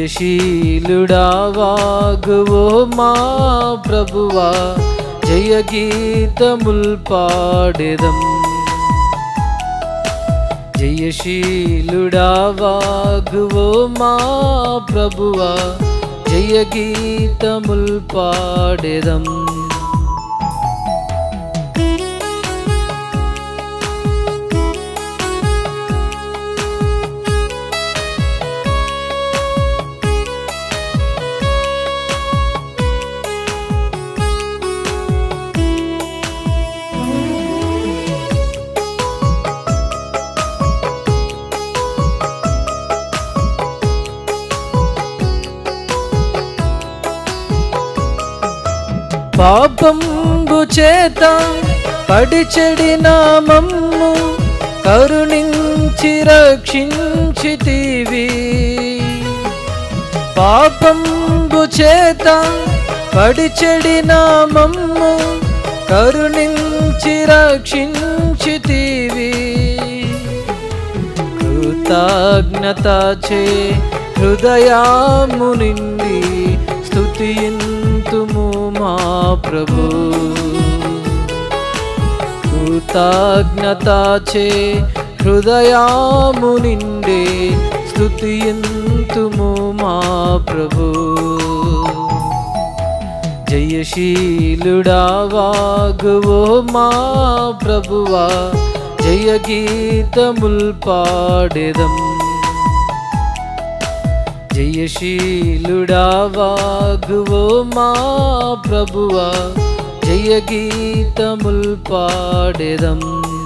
జయశీలుడా వాగువో మా ప్రభువా జయ గీతముల్ పాడెదం జయశీలుడా వాగువో మా ప్రభువా జయ గీతముల్ పాడెదం పాపంబు చేత పడి చెడిన మమ్ము కరుణించి రక్షించితివి పాపంబు చేత పడి చెడిన మమ్ము కరుణించి రక్షించితివి కృతజ్ఞత చే హృదయాము నిండి స్తుతింతుము మా ప్రభు కృతజ్ఞత చే హృదయాము నిండే స్తుతింతుము మా ప్రభు జయశీలుడా వాగువో మా ప్రభువా జయ గీతముల్ పాడెదం జయశీలుడా వాగువో మా ప్రభువా జయ గీతముల్ పాడెదం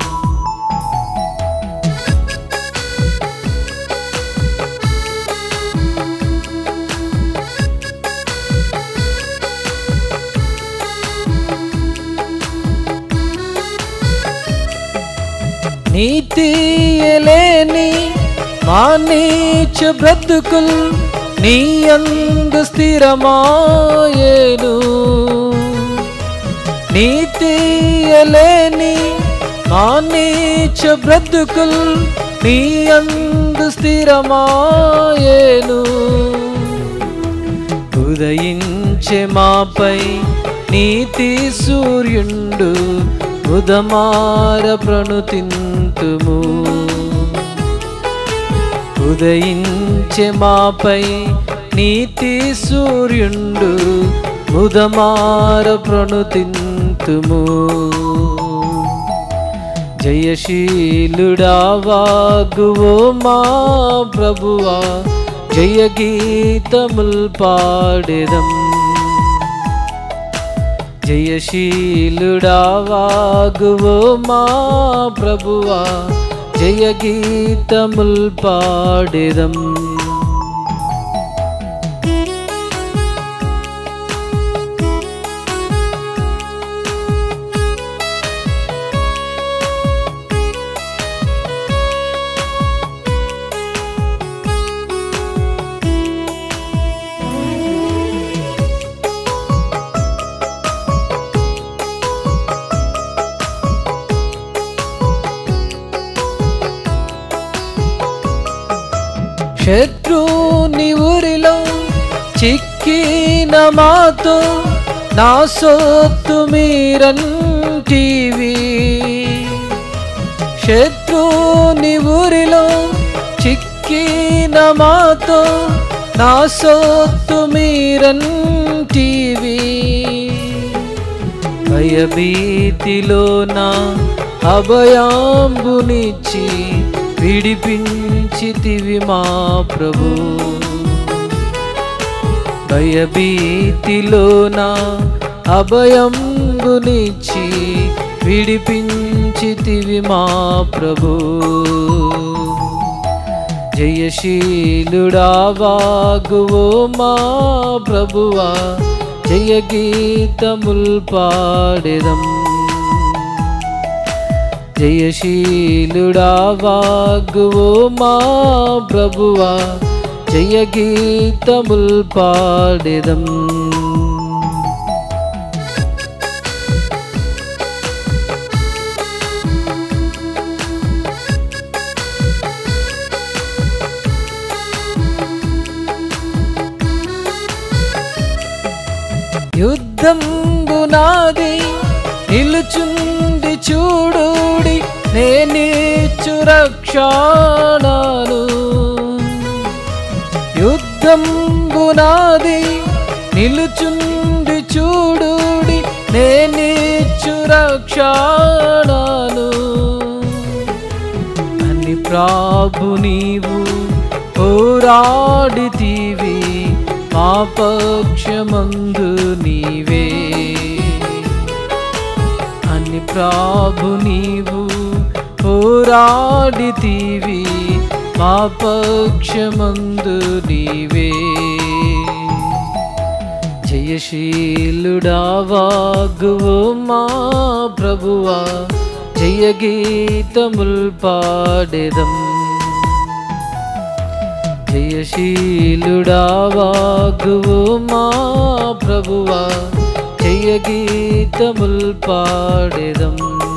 నీతియలేని మా నీచ బ్రతుకుల్ నీ అందు స్థిరమాయేను నీతియలేని మా నీచ బ్రతుకుల్ నీ అందు స్థిరమాయేను ఉదయించే మాపై నీతి సూర్యుండు ఉదమార ప్రణుతింతుము ఉదయించే మాపై నీతి సూర్యుండు ఉదమార ప్రణుతింతుము జయశీలుడా వాగువో మా ప్రభువా జయ గీతముల్ పాడెదం జయశీలుడా వాగువో మా ప్రభువా జయ గీతముల్ పాడెదం శత్రుని ఊరిలో చిక్కిన మాతో నా సొత్తు మీరంటివి శత్రుని ఊరిలో చిక్కిన మాతో నా సొత్తు మీరంటివి భయభీతిలో నా అభయాంబునిచ్చి విడిపించితివి మా ప్రభు భయభీతిలో నా అభయంబునిచ్చి విడిపించితివి మా ప్రభు జయశీలుడా వాగువో మా ప్రభువా జయ గీతముల్ పాడెదం జయశీలుడా వాగువో మా ప్రభువా జయ గీతముల్ పాడెదం యుద్ధంబు నాది నిలుచుండి చూడుడి నేనిచ్చు రక్షణను యుద్ధంబు నాది నిలుచుండి చూడుడి నేనిచ్చు రక్షణను అని ప్రాభు నీవు పోరాడితీవి మా పక్షమందు నీవే అని ప్రాభు నీవు పోరాడితీవి మా పక్షమందు నీవే జయశీలుడా వాగువు మా ప్రభువా జయ గీతముల్ పాడెదం జయశీలుడా వాగువు మా ప్రభువా జయ గీతముల్ పాడెదం